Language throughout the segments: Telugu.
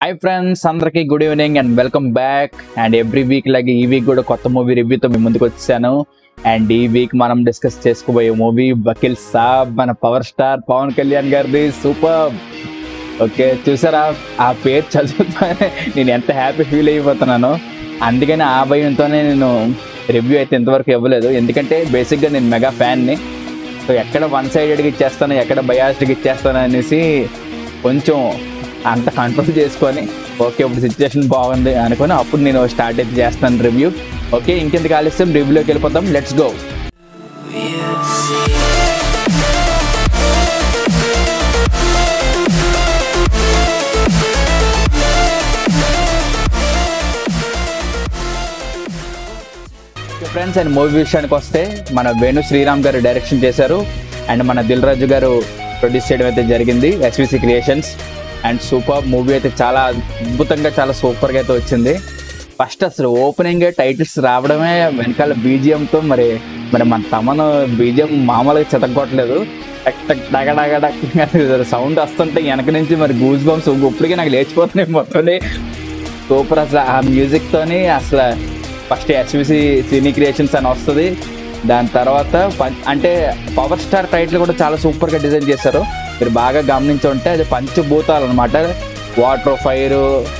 హాయ్ ఫ్రెండ్స్ అందరికి good evening and welcome back and every week లాగే ఈ వీక్ కూడా కొత్త మూవీ రివ్యూతో మీ ముందుకు వచ్చాను అండ్ ఈ వీక్ మనం డిస్కస్ చేసుకోబోయే మూవీ వకీల్ సాబ్ మన పవర్ స్టార్ పవన్ కళ్యాణ్ గారిది సూపర్ ఓకే చూసారా ఆ పేరు చదువుతానే నేను ఎంత హ్యాపీ ఫీల్ అయిపోతున్నాను అందుకని ఆ భయంతోనే నేను రివ్యూ అయితే ఇంతవరకు ఇవ్వలేదు ఎందుకంటే బేసిక్గా నేను మెగా ఫ్యాన్ని సో ఎక్కడ వన్ సైడెడ్గా ఇచ్చేస్తాను ఎక్కడ బయాస్డ్గా ఇచ్చేస్తాను అనేసి కొంచెం అంత కంట్రోల్ చేసుకొని ఓకే ఇప్పుడు సిచ్యువేషన్ బాగుంది అనుకొని అప్పుడు నేను స్టార్ట్ అయితే చేస్తాను రివ్యూ ఓకే ఇంకెందుకు ఆలస్యం రివ్యూలోకి వెళ్ళిపోతాం let's go friends and movie విషయానికి వస్తే మన వేణు శ్రీరామ్ గారు డైరెక్షన్ చేశారు అండ్ మన దిల్ రాజు గారు ప్రొడ్యూస్ చేయడం అయితే జరిగింది SVC creations and super movie అయితే చాలా అద్భుతంగా చాలా సూపర్గా అయితే వచ్చింది ఫస్ట్ అసలు ఓపెనింగ్ టైటిల్స్ రావడమే వెనకాల బీజిఎంతో మరి మరి మన తమను బీజిఎం మామూలుగా చెతగొట్టలేదు టక్ టక్ డగ డగ డక్ సౌండ్ వస్తుంటే వెనక నుంచి మరి గూజ్ బంప్స్ ఇప్పటికే నాకు లేచిపోతున్నాయి మొత్తం సూపర్ అసలు ఆ మ్యూజిక్ తోని అసలు ఫస్ట్ ఎస్విసి సినీ క్రియేషన్స్ అని వస్తుంది దాని తర్వాత పం- అంటే పవర్ స్టార్ టైటిల్ కూడా చాలా సూపర్ గా డిజైన్ చేశారు మీరు బాగా గమనించుంటే అది పంచభూతాలు అనమాట వాటర్ ఫైర్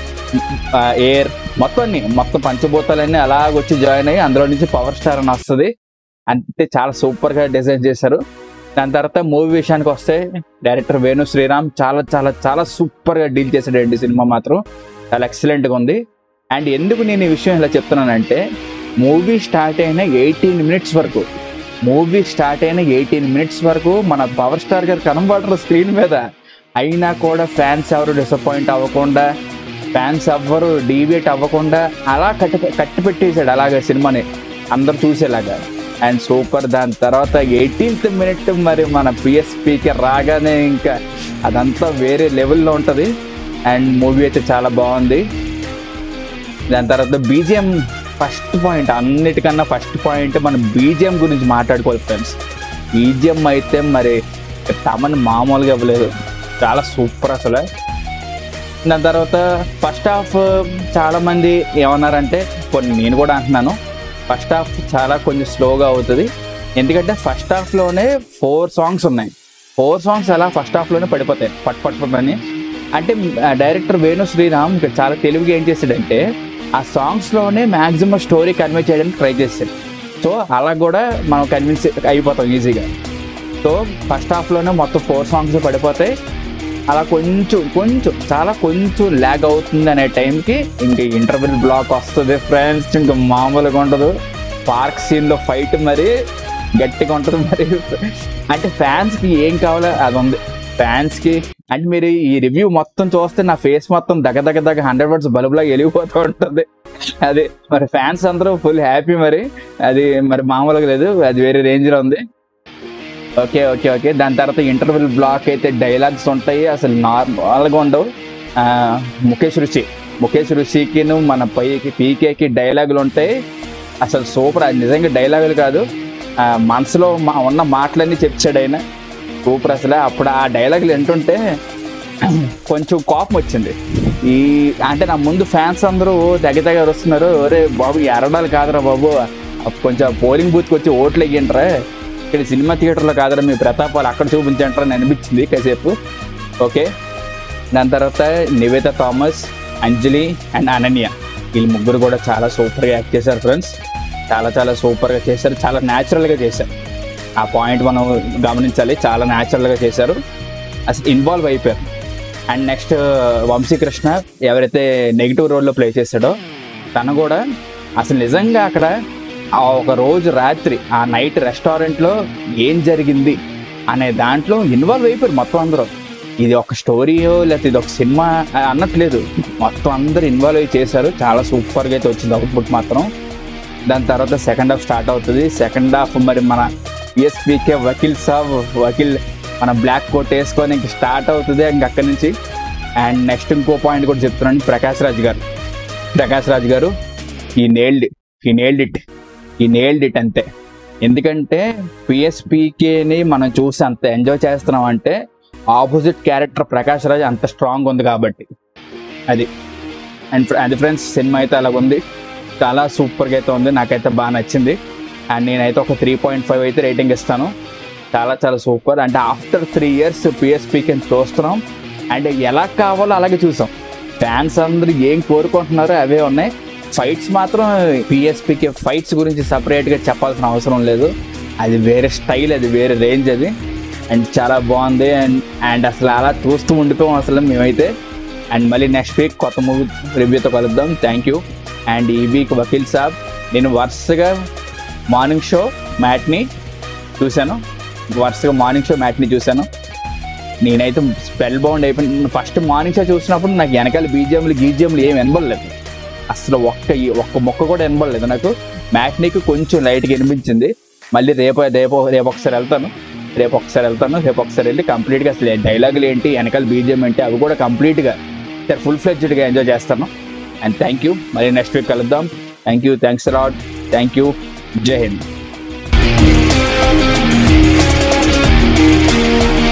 ఎయిర్ మొత్తం అన్ని మొత్తం పంచభూతాలన్నీ అలాగ వచ్చి జాయిన్ అయ్యి అందులో నుంచి పవర్ స్టార్ అని వస్తుంది అంటే చాలా సూపర్ గా డిజైన్ చేశారు దాని తర్వాత మూవీ విషయానికి వస్తే డైరెక్టర్ వేణు శ్రీరామ్ చాలా చాలా చాలా సూపర్ గా డీల్ చేశాడు సినిమా మాత్రం చాలా ఎక్సలెంట్ గా ఉంది అండ్ ఎందుకు నేను ఈ విషయం ఇలా చెప్తున్నానంటే మూవీ స్టార్ట్ అయిన ఎయిటీన్ మినిట్స్ వరకు మూవీ స్టార్ట్ అయిన ఎయిటీన్ మినిట్స్ వరకు మన పవర్ స్టార్ గారు కనబడరు స్క్రీన్ మీద అయినా కూడా ఫ్యాన్స్ ఎవరు డిసప్పాయింట్ అవ్వకుండా ఫ్యాన్స్ ఎవ్వరు డీవియేట్ అవ్వకుండా అలా కట్టి కట్టి పెట్టేశాడు అలాగే సినిమాని అందరు చూసేలాగా అండ్ సూపర్ దాని తర్వాత ఎయిటీన్త్ మినిట్ మరి మన పిఎస్పికి రాగానే ఇంకా అదంతా వేరే లెవెల్లో ఉంటుంది అండ్ మూవీ అయితే చాలా బాగుంది దాని తర్వాత బీజిఎం ఫస్ట్ పాయింట్ అన్నిటికన్నా ఫస్ట్ పాయింట్ మనం బీజిఎం గురించి మాట్లాడుకోవాలి ఫ్రెండ్స్ బీజిఎం అయితే మరి తమన్ మామూలుగా ఇవ్వలేదు చాలా సూపర్ అసలు దాని తర్వాత ఫస్ట్ హాఫ్ చాలా మంది ఏమన్నారంటే కొన్ని నేను కూడా అంటున్నాను ఫస్ట్ హాఫ్ చాలా కొంచెం స్లోగా అవుతుంది ఎందుకంటే ఫస్ట్ హాఫ్లోనే ఫోర్ సాంగ్స్ ఉన్నాయి ఫోర్ సాంగ్స్ అలా ఫస్ట్ హాఫ్లోనే పడిపోతాయి పట్ పట్ పట్ అని అంటే డైరెక్టర్ వేణు శ్రీరామ్ ఇక్కడ చాలా తెలివిగా ఏం చేశాడంటే ఆ సాంగ్స్లోనే మ్యాక్సిమం స్టోరీ కన్వే చేయడానికి ట్రై చేశాడు సో అలా కూడా మనం కన్విన్స్ అయిపోతాం ఈజీగా సో ఫస్ట్ హాఫ్లోనే మొత్తం ఫోర్ సాంగ్స్ పడిపోతాయి అలా కొంచెం కొంచెం చాలా కొంచెం ల్యాగ్ అవుతుంది అనే టైంకి ఇంక ఇంటర్వెల్ బ్లాక్ వస్తుంది ఫ్రెండ్స్ ఇంకా మామూలుగా ఉండదు పార్క్ సీన్లో ఫైట్ మరి గట్టిగా ఉంటుంది మరి అంటే ఫ్యాన్స్కి ఏం కావాలో అది ఉంది ఫ్యాన్స్కి అంటే మీరు ఈ రివ్యూ మొత్తం చూస్తే నా ఫేస్ మొత్తం దగ్గ దగ్గ దగ్గ హండ్రెడ్ వర్డ్స్ బల్బులా వెలిగిపోతూ ఉంటుంది అది మరి ఫ్యాన్స్ అందరూ ఫుల్ హ్యాపీ మరి అది మరి మామూలుగా లేదు అది వేరే రేంజ్లో ఉంది ఓకే ఓకే ఓకే దాని తర్వాత ఇంటర్వెల్ బ్లాక్ అయితే డైలాగ్స్ ఉంటాయి అసలు నార్మల్గా ఉండవు ఆ, ముఖేష్ ఋషి ముఖేష్ ఋషికిను మన పైకి పీకేకి డైలాగులు ఉంటాయి అసలు సూపర్ అది నిజంగా డైలాగులు కాదు ఆ, మనసులో మా ఉన్న మాటలన్నీ చెప్పాడు ఆయన సూపర్ అసలు అప్పుడు ఆ డైలాగులు వింటుంటే కొంచెం కోపం వచ్చింది ఈ అంటే నా ముందు ఫ్యాన్స్ అందరూ తెగ తెగ వస్తున్నారు ఒరే బాబు ఎరడాలి కాదురా బాబు కొంచెం పోలింగ్ బూత్కి వచ్చి ఓట్లు వేయండిరా ఇక్కడ సినిమా థియేటర్లో కాదురా మీ ప్రతాపాలు అక్కడ చూపించంటారా అని అనిపించింది కాసేపు ఓకే దాని తర్వాత నివేత థామస్ అంజలి అండ్ అనన్య వీళ్ళు ముగ్గురు కూడా చాలా సూపర్గా యాక్ట్ చేశారు ఫ్రెండ్స్ చాలా చాలా సూపర్గా చేశారు చాలా న్యాచురల్గా చేశారు ఆ పాయింట్ మనం గమనించాలి చాలా న్యాచురల్గా చేశారు అసలు ఇన్వాల్వ్ అయిపోయారు అండ్ నెక్స్ట్ వంశీకృష్ణ ఎవరైతే నెగిటివ్ రోల్లో ప్లే చేశాడో తను కూడా అసలు నిజంగా అక్కడ ఆ ఒక రోజు రాత్రి ఆ నైట్ రెస్టారెంట్లో ఏం జరిగింది అనే దాంట్లో ఇన్వాల్వ్ అయిపోయారు మొత్తం అందరూ ఇది ఒక స్టోరీయో లేకపోతే ఇది ఒక సినిమా అన్నట్లేదు మొత్తం అందరూ ఇన్వాల్వ్ అయ్యి చేశారు చాలా సూపర్గా అయితే వచ్చింది అవుట్పుట్ మాత్రం దాని తర్వాత సెకండ్ హాఫ్ స్టార్ట్ అవుతుంది సెకండ్ హాఫ్ మరి మన పిఎస్పీకే వకీల్ సాబ్ వకీల్ మన బ్లాక్ కోట్ వేసుకొని ఇంక స్టార్ట్ అవుతుంది ఇంక అక్కడి నుంచి అండ్ నెక్స్ట్ ఇంకో పాయింట్ కూడా చెప్తున్నాను ప్రకాష్ రాజ్ గారు ప్రకాష్ రాజ్ గారు ఈ నేల్డ్ ఈ నేల్డ్ ఇట్ ఈ నేల్డ్ ఇట్ అంతే ఎందుకంటే పిఎస్పీకేని మనం చూసి అంత ఎంజాయ్ చేస్తున్నాం అంటే ఆపోజిట్ క్యారెక్టర్ ప్రకాష్ రాజ్ అంత స్ట్రాంగ్ ఉంది కాబట్టి అది అండ్ అది ఫ్రెండ్స్ సినిమా అయితే అలాగ ఉంది చాలా సూపర్గా అయితే ఉంది నాకైతే బాగా నచ్చింది అండ్ నేనైతే ఒక త్రీ పాయింట్ ఫైవ్ అయితే రేటింగ్ ఇస్తాను చాలా చాలా సూపర్ అంటే ఆఫ్టర్ త్రీ ఇయర్స్ పిఎస్పీకి చూస్తున్నాం అండ్ ఎలా కావాలో అలాగే చూసాం ఫ్యాన్స్ అందరూ ఏం కోరుకుంటున్నారో అవే ఉన్నాయి ఫైట్స్ మాత్రం పిఎస్పీకి ఫైట్స్ గురించి సపరేట్గా చెప్పాల్సిన అవసరం లేదు అది వేరే స్టైల్ అది వేరే రేంజ్ అది అండ్ చాలా బాగుంది అండ్ అండ్ అసలు అలా చూస్తూ ఉండిపోయాం అసలు మేమైతే అండ్ మళ్ళీ నెక్స్ట్ వీక్ కొత్త మూవీ రివ్యూతో కలుద్దాం థ్యాంక్ యూ అండ్ ఈ వీక్ వకీల్ సాబ్ నేను వరుసగా మార్నింగ్ షో మ్యాట్ని చూశాను వరుసగా మార్నింగ్ షో మ్యాట్ని చూశాను నేనైతే స్పెల్ బౌండ్ అయిపోయింది ఫస్ట్ మార్నింగ్ షో చూసినప్పుడు నాకు వెనకాల బీజిఎంలు గీజిఎంలు ఏం వినబడలేదు అసలు ఒక్క ఒక్క మొక్క కూడా వినబడలేదు నాకు మ్యాట్నీకి కొంచెం లైట్గా వినిపించింది మళ్ళీ రేపు రేపు రేపు ఒకసారి వెళ్తాను రేపు ఒకసారి వెళ్తాను రేపు ఒకసారి వెళ్ళి కంప్లీట్గా అసలు డైలాగులు ఏంటి వెనకాల బీజిఎం ఏంటి అవి కూడా కంప్లీట్గా ఫుల్ ఫ్లెడ్జ్డ్గా ఎంజాయ్ చేస్తాను అండ్ థ్యాంక్ యూ మళ్ళీ నెక్స్ట్ వీక్ కలుద్దాం థ్యాంక్ యూ థ్యాంక్స్ రాడ్ థ్యాంక్ యూ జై హింద్